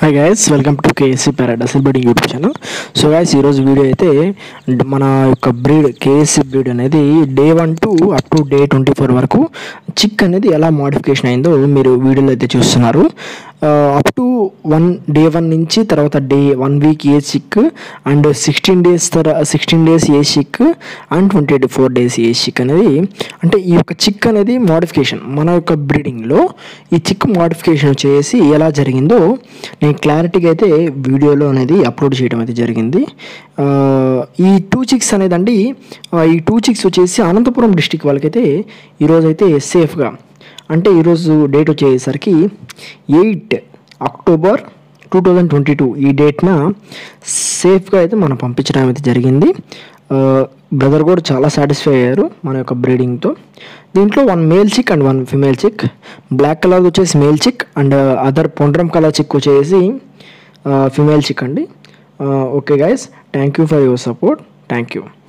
hi guys welcome to KSC paradise breeding YouTube channel so guys ఈరోజు video అయితే డ్- మన యొక్క బ్రీడ్ కేఎస్సీ బ్రీడ్ అనేది day one to up to day twenty four వరకు chick అనేది ఎలా మోడిఫికేషన్ అయిందో మీరు వీడియోలో అయితే చూస్తున్నారు up to one day one నుంచి తర్వాత day one week a chick and sixteen days తర sixteen days a chick and twenty four days a chick అనేది అంటే ఈ యొక్క చిక్ అనేది మోడిఫికేషన్ మన యొక్క బ్రీడింగ్లో ఈ చిక్ మోడిఫికేషన్ చేసి ఎలా జరిగిందో నేను క్లారిటీగా అయితే వీడియోలో అనేది అప్లోడ్ చేయడం అయితే జరిగింది ఆ, ఈ టూ చిక్స్ అనేది అండి ఆ, ఈ టూ చిక్స్ వచ్చేసి అనంతపురం డిస్టిక్ వాళ్ళకైతే ఈరోజు అయితే సేఫ్గా అంటే ఈరోజు డేట్ వచ్చేసరికి eight October two thousand twenty two ఈ డేట్న సేఫ్గా అయితే మనం పంపించడం అయితే జరిగింది బ్రదర్ కూడా చాలా సాటిస్ఫై అయ్యారు మన యొక్క బ్రీడింగ్తో దీంట్లో one male chick and one female chick black colour వచ్చేసి మేల్ చిక్ అండ్ అదర్ పొండ్రం కలర్ చిక్ వచ్చేసి ఫిమేల్ చిక్ అండి okay guys thank you for your support thank you